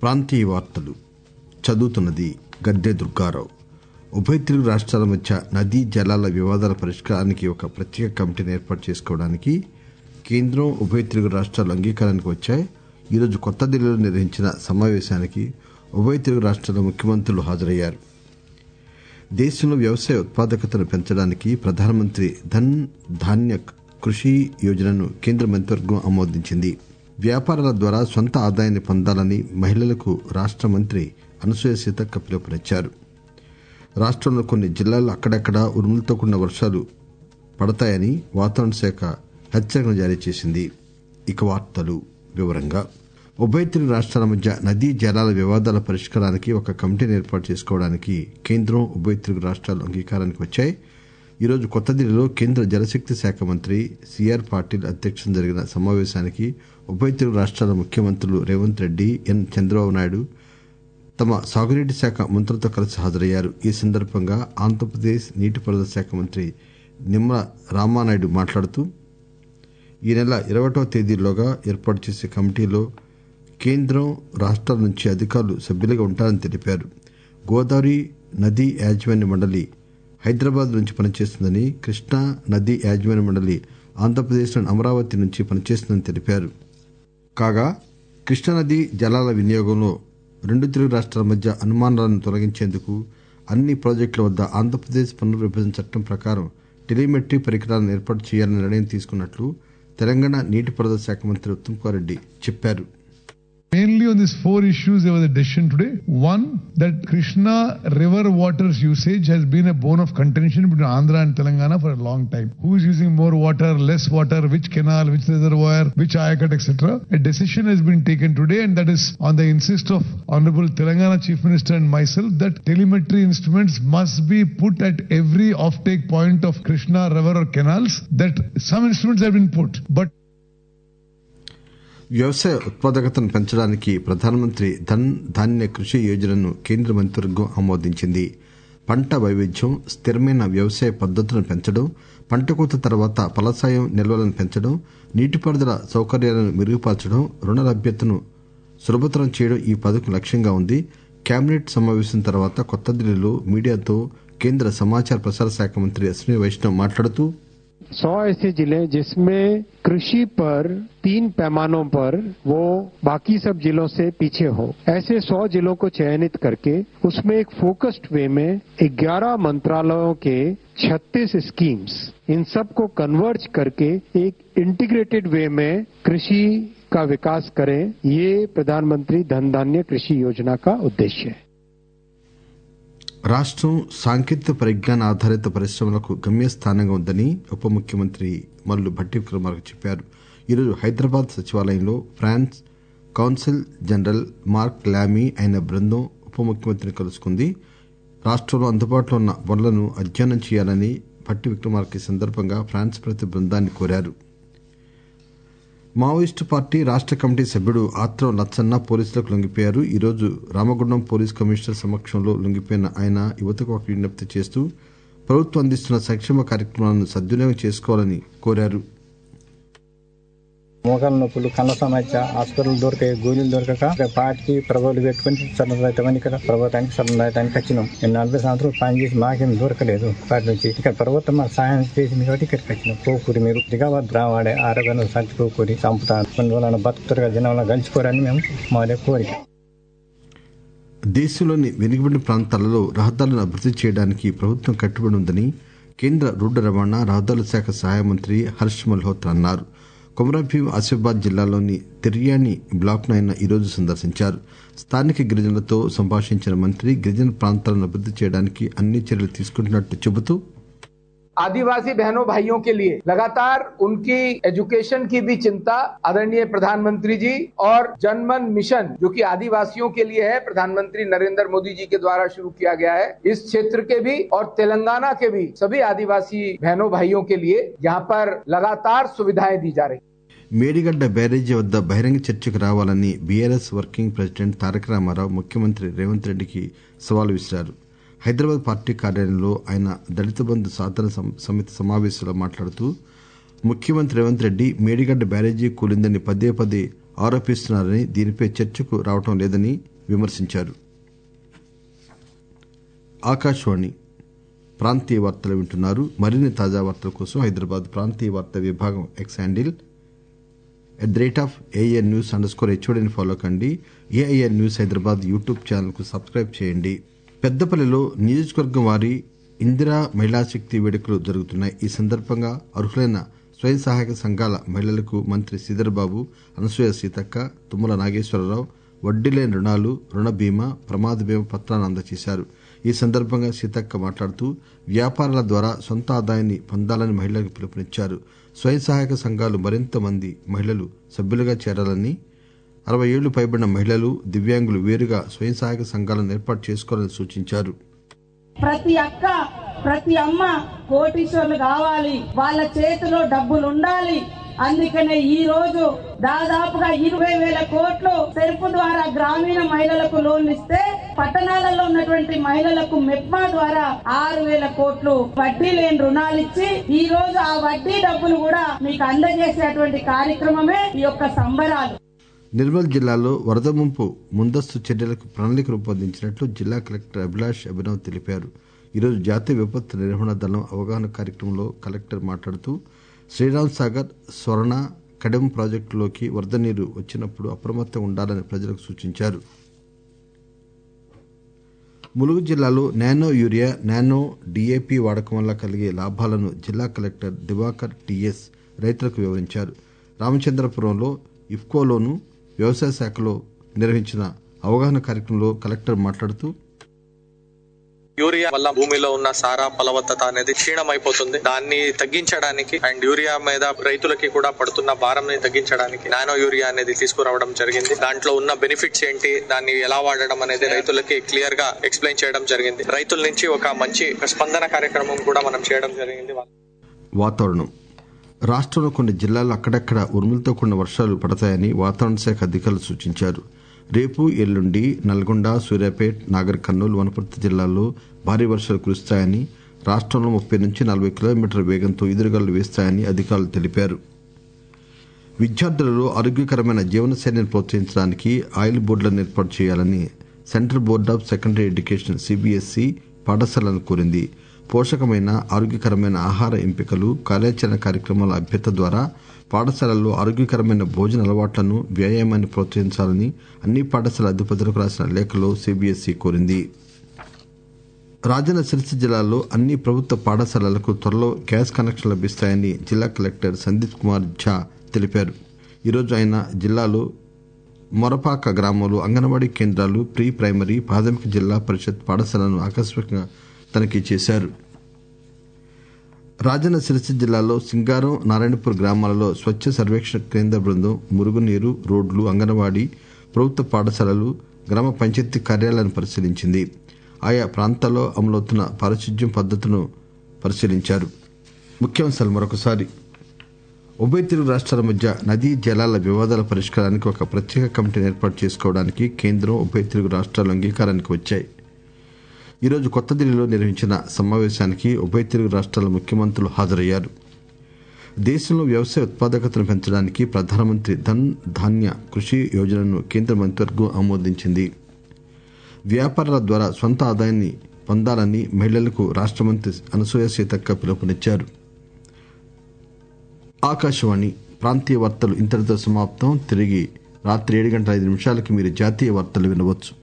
ప్రాంతీయ వార్తలు చదువుతున్నది గద్దె దుర్గారావు ఉభయ తెలుగు రాష్ట్రాల మధ్య నదీ జలాల వివాదాల పరిష్కారానికి ఒక ప్రత్యేక కమిటీని ఏర్పాటు చేసుకోవడానికి కేంద్రం ఉభయ తెలుగు రాష్ట్రాలు అంగీకారానికి వచ్చాయి ఈరోజు కొత్త ఢిల్లీలో నిర్వహించిన సమావేశానికి ఉభయ తెలుగు రాష్ట్రాల ముఖ్యమంత్రులు హాజరయ్యారు దేశంలో వ్యవసాయ ఉత్పాదకతను పెంచడానికి ప్రధానమంత్రి ధన్ ధాన్య కృషి యోజనను కేంద్ర మంత్రివర్గం ఆమోదించింది వ్యాపారాల ద్వారా సొంత ఆదాయాన్ని పొందాలని మహిళలకు రాష్ట మంత్రి అనసూయ సీతక్క పిలుపునిచ్చారు రాష్టంలో కొన్ని జిల్లాల్లో అక్కడక్కడా ఉరుములతో కూడిన వర్షాలు పడతాయని వాతావరణ శాఖ హెచ్చరికలు జారీ చేసింది ఇక వార్తలు వివరంగా ఉభయ తెలుగు రాష్ట్రాల మధ్య నదీ జలాల వివాదాల పరిష్కారానికి ఒక కమిటీని ఏర్పాటు చేసుకోవడానికి కేంద్రం ఉభయ తెలుగు రాష్ట్రాలు అంగీకారానికి వచ్చాయి ఈరోజు కొత్త ఢిల్లీలో కేంద్ర జలశక్తి శాఖ మంత్రి సిఆర్ పాటిల్ అధ్యక్షతన జరిగిన సమావేశానికి ఉభయ తెలుగు రాష్ట్రాల ముఖ్యమంత్రులు రేవంత్ రెడ్డి ఎన్ చంద్రబాబు నాయుడు తమ సాగునీటి శాఖ మంత్రులతో కలిసి హాజరయ్యారు ఈ సందర్భంగా ఆంధ్రప్రదేశ్ నీటిపారుదల శాఖ మంత్రి నిమ్మల రామానాయుడు మాట్లాడుతూ ఈ నెల ఇరవటవ తేదీలోగా ఏర్పాటు చేసే కమిటీలో కేంద్రం రాష్ట్రాల నుంచి అధికారులు సభ్యులుగా ఉంటారని తెలిపారు గోదావరి నదీ యాజమాన్య మండలి హైదరాబాద్ నుంచి పనిచేస్తుందని కృష్ణా నదీ యాజమాన్య మండలి ఆంధ్రప్రదేశ్లోని అమరావతి నుంచి పనిచేస్తుందని తెలిపారు కాగా కృష్ణానదీ జలాల వినియోగంలో రెండు తెలుగు రాష్ట్రాల మధ్య అనుమానాలను తొలగించేందుకు అన్ని ప్రాజెక్టుల వద్ద ఆంధ్రప్రదేశ్ పునర్విభజన చట్టం ప్రకారం టెలిమెట్రీ పరికరాలను ఏర్పాటు చేయాలని నిర్ణయం తీసుకున్నట్లు తెలంగాణ నీటిపారుదల శాఖ మంత్రి ఉత్తమ్ కుమార్ రెడ్డి చెప్పారు Mainly on these four issues, there was a decision today. One, that Krishna river water's usage has been a bone of contention between Andhra and Telangana for a long time. Who is using more water, less water, which canal, which reservoir, which ayakat, etc. A decision has been taken today, and that is on the insist of Honorable Telangana Chief Minister and myself that telemetry instruments must be put at every offtake point of Krishna river or canals. That some instruments have been put, but వ్యవసాయ ఉత్పాదకతను పెంచడానికి ప్రధానమంత్రి ధన్ ధాన్య కృషి యోజనను కేంద్ర మంత్రివర్గం ఆమోదించింది పంట వైవిధ్యం స్థిరమైన వ్యవసాయ పద్దతులను పెంచడం పంట కోత తర్వాత ఫలసాయం నిల్వలను పెంచడం నీటిపారుదల సౌకర్యాలను మెరుగుపరచడం రుణ లభ్యతను సులభతరం చేయడం ఈ పథకం లక్ష్యంగా ఉంది కేబినెట్ సమావేశం తర్వాత కొత్త ఢిల్లీలో మీడియాతో కేంద్ర సమాచార ప్రసార శాఖ మంత్రి అశ్విని వైష్ణవ్ మాట్లాడుతూ सौ ऐसे जिले जिसमें कृषि पर तीन पैमानों पर वो बाकी सब जिलों से पीछे हो ऐसे सौ जिलों को चयनित करके उसमें एक फोकस्ड वे में 11 मंत्रालयों के 36 स्कीम्स इन सब को कन्वर्ज करके एक इंटीग्रेटेड वे में कृषि का विकास करें ये प्रधानमंत्री धन धान्य कृषि योजना का उद्देश्य है రాష్టం సాంకేతిక పరిజ్ఞాన ఆధారిత పరిశ్రమలకు గమ్యస్థానంగా ఉందని ఉప ముఖ్యమంత్రి మల్లు భట్టి విక్రమార్క చెప్పారు ఈరోజు హైదరాబాద్ సచివాలయంలో France council general Mark Lamy ఆయన బృందం ఉప ముఖ్యమంత్రిని కలుసుకుంది రాష్టంలో అందుబాటులో ఉన్న వనరులను అధ్యయనం చేయాలని భట్టి విక్రమార్క ఈ సందర్భంగా ఫ్రాన్స్ ప్రతి బృందాన్ని కోరారు మావోయిస్టు పార్టీ రాష్ట కమిటీ సభ్యుడు ఆత్రం లచ్చన్న పోలీసులకు లొంగిపోయారు ఈరోజు రామగుండం పోలీస్ కమిషనర్ సమక్షంలో లొంగిపోయిన ఆయన యువతకు ఒక విజ్ఞప్తి చేస్తూ ప్రభుత్వం అందిస్తున్న సంక్షేమ కార్యక్రమాలను సద్వినియోగం చేసుకోవాలని కోరారు మోకాల నొప్పులు కళ్ళ సమస్య హాస్పిటల్ దొరకాయి గోళీలు దొరకక పార్టీకి ప్రభుత్వం పెట్టుకుని చల్లరైతామని ఇక్కడ ప్రభుత్వానికి చల్లరైతానికి వచ్చినాం నేను నలభై సంవత్సరాలు పని చేసి మాకేం దొరకలేదు పార్టీ నుంచి ఇక్కడ ప్రభుత్వం మాకు సాయం చేసింది కాబట్టి ఇక్కడికి వచ్చినాం పోకూరి మీరు దిగవద్దు రావాడే ఆరోగ్యాన్ని సంచుకోకూరి చంపుతాను కొన్ని రోజులను బతుకుతారుగా జనంలో గంచుకోరని మేము మా కోరిక దేశంలోని వెనుకబడిన ప్రాంతాలలో రహదారులను అభివృద్ది చేయడానికి ప్రభుత్వం కట్టుబడి ఉందని కేంద్ర రోడ్డు రవాణా రహదారుల శాఖ సహాయ మంత్రి హర్ష్ మల్హోత్రా అన్నారు కొమరంభీం ఆసిఫాబాద్ జిల్లాలోని తిర్యాని బ్లాక్ను ఆయన ఈరోజు సందర్శించారు స్థానిక గిరిజనులతో సంభాషించిన మంత్రి గిరిజన ప్రాంతాలను అభివృద్ది చేయడానికి అన్ని చర్యలు తీసుకుంటున్నట్టు చెబుతూ आदिवासी बहनों भाइयों के लिए लगातार उनकी एजुकेशन की भी चिंता आदरणीय प्रधानमंत्री जी और जनमन मिशन जो कि आदिवासियों के लिए है प्रधानमंत्री नरेंद्र मोदी जी के द्वारा शुरू किया गया है इस क्षेत्र के भी और तेलंगाना के भी सभी आदिवासी बहनों भाइयों के लिए यहाँ पर लगातार सुविधाएं दी जा रही మేడిగడ్డ బ్యారేజీ వద్ద బహిరంగ చర్చకు రావాలని BRS working president Taraka Rama Rao ముఖ్యమంత్రి రేవంత్ రెడ్డికి సవాల్ విసిరారు హైదరాబాద్ పార్టీ కార్యాలయంలో ఆయన దళిత బంధు సాధన సమితి సమావేశంలో మాట్లాడుతూ ముఖ్యమంత్రి రేవంత్ రెడ్డి మేడిగడ్డ బ్యారేజీ కూలిందని పదే పదే ఆరోపిస్తున్నారని దీనిపై చర్చకు రావడం లేదని విమర్శించారు ఆకాశవాణి ప్రాంతీయ వార్తలు వింటున్నారు మరిన్ని తాజా వార్తల కోసం హైదరాబాద్ ప్రాంతీయ వార్తా విభాగం X handle at the rate of AIN news under score హెచ్ఓడిని ఫాలో కండి AIN news Hyderabad YouTube channel కు సబ్స్క్రైబ్ చేయండి పెద్దపల్లిలో నియోజకవర్గం వారి ఇందిరా మహిళా శక్తి వేడుకలు జరుగుతున్నాయి ఈ సందర్భంగా అర్హులైన స్వయం సహాయక సంఘాల మహిళలకు మంత్రి శ్రీధర్బాబు అనసూయ సీతక్క తుమ్మల నాగేశ్వరరావు వడ్డీ లేని రుణాలు రుణ బీమా ప్రమాద బీమా పత్రాలను అందజేశారు ఈ సందర్భంగా సీతక్క మాట్లాడుతూ వ్యాపారాల ద్వారా సొంత ఆదాయాన్ని పొందాలని మహిళలకు పిలుపునిచ్చారు స్వయం సహాయక సంఘాలు మరింత మంది మహిళలు సభ్యులుగా చేరాలని అరవై ఏళ్లు పైబడిన మహిళలు దివ్యాంగులు వేరుగా స్వయం సహాయక సంఘాలను ఏర్పాటు చేసుకోవాలని సూచించారు ప్రతి అక్క ప్రతి అమ్మ కోటీశ్వర్లు కావాలి వాళ్ళ చేతిలో డబ్బులు ఉండాలి అందుకనే ఈ రోజు దాదాపుగా ఇరవై వేల కోట్లు సెరుపు ద్వారా గ్రామీణ మహిళలకు లోన్లు ఇస్తే పట్టణాలలో ఉన్నటువంటి మహిళలకు మెప్మా ద్వారా ఆరు వేల కోట్లు వడ్డీ లేని రుణాలు ఇచ్చి ఈ రోజు ఆ వడ్డీ డబ్బులు కూడా మీకు అందజేసేటువంటి కార్యక్రమమే ఈ యొక్క సంబరాలు నిర్మల్ జిల్లాలో వరద ముంపు ముందస్తు చర్యలకు ప్రణాళిక రూపొందించినట్లు జిల్లా కలెక్టర్ అభిలాష్ అభినవ్ తెలిపారు ఈరోజు జాతీయ విపత్తు నిర్వహణ దళం అవగాహన కార్యక్రమంలో కలెక్టర్ మాట్లాడుతూ శ్రీరామ్ సాగర్ స్వర్ణ కడెం ప్రాజెక్టులోకి వరద నీరు వచ్చినప్పుడు అప్రమత్తంగా ఉండాలని ప్రజలకు సూచించారు ములుగు జిల్లాలో నానో యూరియా నానో డీఏపీ వాడకం వల్ల కలిగే లాభాలను జిల్లా కలెక్టర్ దివాకర్ టిఎస్ రైతులకు వివరించారు రామచంద్రపురంలో ఇఫ్కోలోను వ్యవసాయ శాఖలో నిర్వహించిన అవగాహన కార్యక్రమంలో కలెక్టర్ మాట్లాడుతూ యూరియా వల్ల భూమిలో ఉన్న సారా ఫలవత్తత అనేది క్షీణమైపోతుంది దాన్ని తగ్గించడానికి అండ్ యూరియా మీద రైతులకి కూడా పడుతున్న భారం తగ్గించడానికి నానో యూరియా అనేది తీసుకురావడం జరిగింది దాంట్లో ఉన్న బెనిఫిట్స్ ఏంటి దాన్ని ఎలా వాడడం అనేది రైతులకి క్లియర్ గా ఎక్స్ప్లెయిన్ చేయడం జరిగింది రైతుల నుంచి ఒక మంచి స్పందన కార్యక్రమం కూడా మనం చేయడం జరిగింది వాతావరణం రాష్ట్రంలో కొన్ని జిల్లాల్లో అక్కడక్కడ ఉరుములతో కూడిన వర్షాలు పడతాయని వాతావరణ శాఖ అధికారులు సూచించారు రేపు ఎల్లుండి నల్గొండ సూర్యాపేట్ నాగర్ కర్నూలు వనపర్తి జిల్లాల్లో భారీ వర్షాలు కురుస్తాయని రాష్ట్రంలో ముప్పై నుంచి నలభై కిలోమీటర్ల వేగంతో ఎదురుగాలు వేస్తాయని అధికారులు తెలిపారు విద్యార్థులలో ఆరోగ్యకరమైన జీవనశైలిని ప్రోత్సహించడానికి ఆయిల్ బోర్డులను ఏర్పాటు చేయాలని central board of secondary education CBSE పాఠశాలను కోరింది పోషకమైన ఆరోగ్యకరమైన ఆహార ఎంపికలు కార్యాచరణ కార్యక్రమాల అభ్యర్థ ద్వారా పాఠశాలల్లో ఆరోగ్యకరమైన భోజన అలవాట్లను వ్యాయామాన్ని ప్రోత్సహించాలని అన్ని పాఠశాల అధిపతులకు రాసిన లేఖలో సిబిఎస్ఈ కోరింది రాజన్న సిరిసిల్ల జిల్లాలో అన్ని ప్రభుత్వ పాఠశాలలకు త్వరలో గ్యాస్ కనెక్షన్ లభిస్తాయని జిల్లా కలెక్టర్ సందీప్ కుమార్ ఝా తెలిపారు ఈరోజు ఆయన జిల్లాలో మొరపాక గ్రామంలో అంగన్వాడీ కేంద్రాలు ప్రీ ప్రైమరీ ప్రాథమిక జిల్లా పరిషత్ పాఠశాలను ఆకస్మికంగా తనిఖీ చేశారు రాజన్న సిరిసిల్ల జిల్లాలో సింగారం నారాయణపూర్ గ్రామాలలో స్వచ్ఛ సర్వేక్షణ కేంద్ర బృందం మురుగునీరు రోడ్లు అంగన్వాడీ ప్రభుత్వ పాఠశాలలు గ్రామ పంచాయతీ కార్యాలయాలను పరిశీలించింది ఆయా ప్రాంతాల్లో అమలవుతున్న పారిశుద్ధ్యం పద్దతులను పరిశీలించారు ముఖ్యాంశాలు మరొకసారి ఉభయ తెలుగు రాష్ట్రాల మధ్య నదీ జలాల వివాదాల పరిష్కారానికి ఒక ప్రత్యేక కమిటీని ఏర్పాటు చేసుకోవడానికి కేంద్రం ఉభయ తెలుగు రాష్ట్రాలు అంగీకారానికి వచ్చాయి ఈరోజు కొత్త ఢిల్లీలో నిర్వహించిన సమావేశానికి ఉభయ తెలుగు రాష్ట్రాల ముఖ్యమంత్రులు హాజరయ్యారు దేశంలో వ్యవసాయ ఉత్పాదకతను పెంచడానికి ప్రధానమంత్రి ధన్ ధాన్య కృషి యోజనను కేంద్ర మంత్రివర్గం ఆమోదించింది వ్యాపారాల ద్వారా సొంత ఆదాయాన్ని పొందాలని మహిళలకు రాష్ట్ర మంత్రి అనసూయ సీతక్క పిలుపునిచ్చారు ఆకాశవాణి ప్రాంతీయ వార్తలు ఇంతటితో సమాప్తం తిరిగి రాత్రి ఏడు గంటల ఐదు నిమిషాలకు మీరు జాతీయ వార్తలు వినవచ్చు